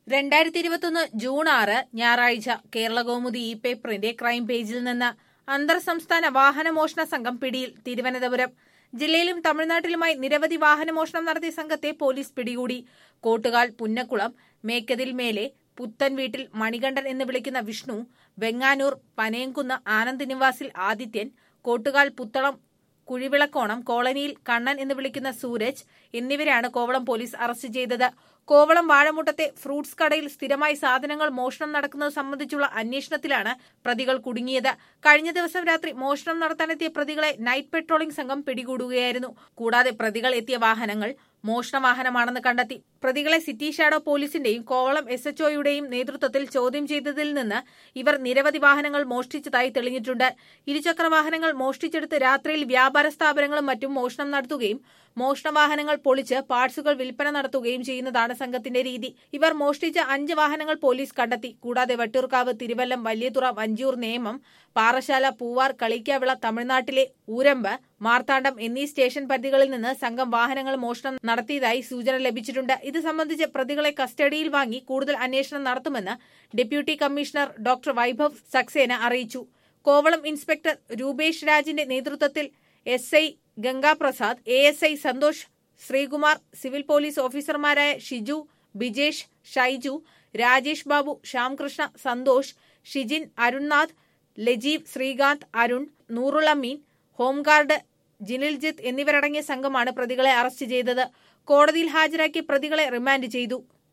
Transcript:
രണ്ടായിരത്തി ഇരുപത്തൊന്ന് ജൂൺ ആറ് ഞായറാഴ്ച കേരള കൗമുദി ഇ പേപ്പറിന്റെ ക്രൈം പേജിൽ നിന്ന് അന്തർ സംസ്ഥാന വാഹനമോഷണ സംഘം പിടിയിൽ തിരുവനന്തപുരം ജില്ലയിലും തമിഴ്നാട്ടിലുമായി നിരവധി വാഹനമോഷണം നടത്തിയ സംഘത്തെ പോലീസ് പിടികൂടി കോട്ടുകാൽ പുന്നക്കുളം മേക്കതിൽ മേലെ പുത്തൻ വീട്ടിൽ മണികണ്ഠൻ എന്ന് വിളിക്കുന്ന വിഷ്ണു വെങ്ങാനൂർ പനയംകുന്ന് ആനന്ദ് നിവാസിൽ ആദിത്യൻ കോട്ടുകാൽ പുത്തളം കുഴിവിളക്കോണം കോളനിയിൽ കണ്ണൻ എന്ന് വിളിക്കുന്ന സൂരജ് എന്നിവരെയാണ് കോവളം പോലീസ് അറസ്റ്റ് ചെയ്തത് കോവളം വാഴമുട്ടത്തെ ഫ്രൂട്ട്സ് കടയിൽ സ്ഥിരമായി സാധനങ്ങൾ മോഷണം നടക്കുന്നത് സംബന്ധിച്ചുള്ള അന്വേഷണത്തിലാണ് പ്രതികൾ കുടുങ്ങിയത് കഴിഞ്ഞ ദിവസം രാത്രി മോഷണം നടത്താനെത്തിയ പ്രതികളെ നൈറ്റ് പെട്രോളിംഗ് സംഘം പിടികൂടുകയായിരുന്നു കൂടാതെ പ്രതികൾ എത്തിയ വാഹനങ്ങൾ മോഷണ വാഹനമാണെന്ന് കണ്ടെത്തി പ്രതികളെ സിറ്റി ഷാഡോ പോലീസിന്റെയും കോവളം എസ് എച്ച്ഒയുടെയും നേതൃത്വത്തിൽ ചോദ്യം ചെയ്തതിൽ നിന്ന് ഇവർ നിരവധി വാഹനങ്ങൾ മോഷ്ടിച്ചതായി തെളിഞ്ഞിട്ടുണ്ട് ഇരുചക്ര വാഹനങ്ങൾ മോഷ്ടിച്ചെടുത്ത് രാത്രിയിൽ വ്യാപാര സ്ഥാപനങ്ങളും മറ്റും മോഷണം നടത്തുകയും മോഷണ വാഹനങ്ങൾ പൊളിച്ച് പാർട്സുകൾ വിൽപ്പന നടത്തുകയും ചെയ്യുന്നതാണ് സംഘത്തിന്റെ രീതി ഇവർ മോഷ്ടിച്ച അഞ്ച് വാഹനങ്ങൾ പോലീസ് കണ്ടെത്തി കൂടാതെ വട്ടിയൂർക്കാവ് തിരുവല്ലം വലിയതുറ വഞ്ചിയൂർ നേമം പാറശാല പൂവാർ കളിക്കാവിള തമിഴ്നാട്ടിലെ ഊരമ്പ് മാർത്താണ്ഡം എന്നീ സ്റ്റേഷൻ പരിധികളിൽ നിന്ന് സംഘം വാഹനങ്ങൾ മോഷണം നടത്തിയതായി സൂചന ലഭിച്ചിട്ടുണ്ട് ഇത് സംബന്ധിച്ച് പ്രതികളെ കസ്റ്റഡിയിൽ വാങ്ങി കൂടുതൽ അന്വേഷണം നടത്തുമെന്ന് deputy commissioner doctor Vaibhav Saxena അറിയിച്ചു കോവളം ഇൻസ്പെക്ടർ രൂപേഷ് രാജിന്റെ നേതൃത്വത്തിൽ S I Gangaprasad A S I Santhosh Sreekumar civil police ഓഫീസർമാരായ ഷിജു ബിജേഷ് ഷൈജു രാജേഷ് ബാബു ശ്യാംകൃഷ്ണ സന്തോഷ് ഷിജിൻ അരുൺനാഥ് ലജീവ് ശ്രീകാന്ത് അരുൺ നൂറുളമീൻ ഹോംഗാർഡ് ജിനിൽജിത്ത് എന്നിവരടങ്ങിയ സംഘമാണ് പ്രതികളെ അറസ്റ്റ് ചെയ്തത് കോടതിയിൽ ഹാജരാക്കി പ്രതികളെ റിമാൻഡ് ചെയ്തു